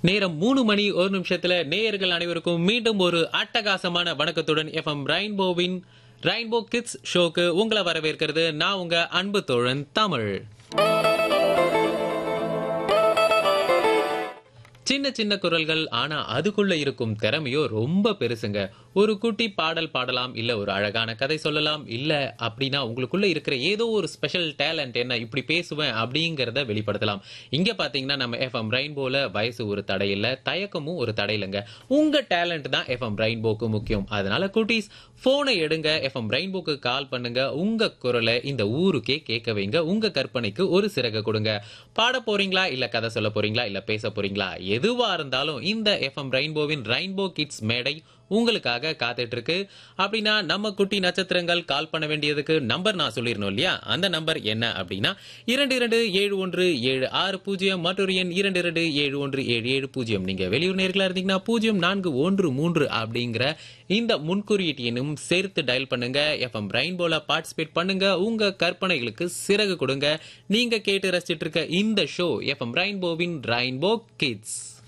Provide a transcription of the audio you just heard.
நேரம் மூணு மணி ஒரு நிமிஷத்துல நேயர்கள் அனைவருக்கும் மீண்டும் ஒரு அட்டகாசமான வணக்கத்துடன் எஃப்எம் ரெயின்போவின் ரெயின்போ கிட்ஸ் ஷோக்கு உங்களை வரவேற்கிறது நான் உங்க அன்பு தோழன் தமிழ் சின்ன சின்ன குரல்கள் ஆனா அதுக்குள்ள இருக்கும் திறமையோ ரொம்ப பெருசுங்க ஒரு குட்டி பாடல் பாடலாம் இல்ல ஒரு அழகான கதை சொல்லலாம் இல்ல அப்படின்னா உங்களுக்குள்ள இருக்கிற ஏதோ ஒரு ஸ்பெஷல் டேலண்ட் என்ன இப்படி பேசுவேன் அப்படிங்கறத வெளிப்படுத்தலாம் இங்க பாத்தீங்கன்னா நம்ம எஃப்எம் ரெயின்போல வயசு ஒரு தடை இல்ல தயக்கமும் ஒரு தடை இல்லைங்க உங்க டேலண்ட் தான் எஃப்எம் ரெயின்போக்கு முக்கியம் அதனால குட்டீஸ் போனை எடுங்க எஃப்எம் ரெயின்போக்கு கால் பண்ணுங்க உங்க குரலை இந்த ஊருக்கே கேட்க வைங்க உங்க கற்பனைக்கு ஒரு சிறக கொடுங்க பாட போறீங்களா இல்ல கதை சொல்ல போறீங்களா இல்ல பேச போறீங்களா எதுவா இருந்தாலும் இந்த எஃப்எம் ரெயின்போவின் ரெயின்போ கிட்ஸ் மேடை உங்களுக்காக காத்துட்டு இருக்கு அப்படின்னா நம்ம குட்டி நட்சத்திரங்கள் கால் பண்ண வேண்டியதுக்கு நம்பர் நான் சொல்லிடணும் இல்லையா அந்த நம்பர் என்ன அப்படின்னா இரண்டு இரண்டு ஏழு ஒன்று ஏழு ஆறு பூஜ்ஜியம் மற்றொரு எண் இரண்டு இரண்டு ஏழு ஒன்று ஏழு ஏழு பூஜ்ஜியம் நீங்க வெளியூர் நேர்களா இருந்தீங்கன்னா பூஜ்ஜியம் நான்கு ஒன்று மூன்று அப்படிங்கிற இந்த முன்குறியீட்டு எண்ணும் சேர்த்து டயல் பண்ணுங்க எஃப்எம் ரெயின்போல பார்ட்டிசிபேட் பண்ணுங்க உங்க கற்பனைகளுக்கு சிறகு கொடுங்க நீங்க கேட்டு ரசிச்சிட்டு இருக்க இந்த ஷோ எஃப்எம் ரெயின்போவின் ரெயின்போ கிட்ஸ்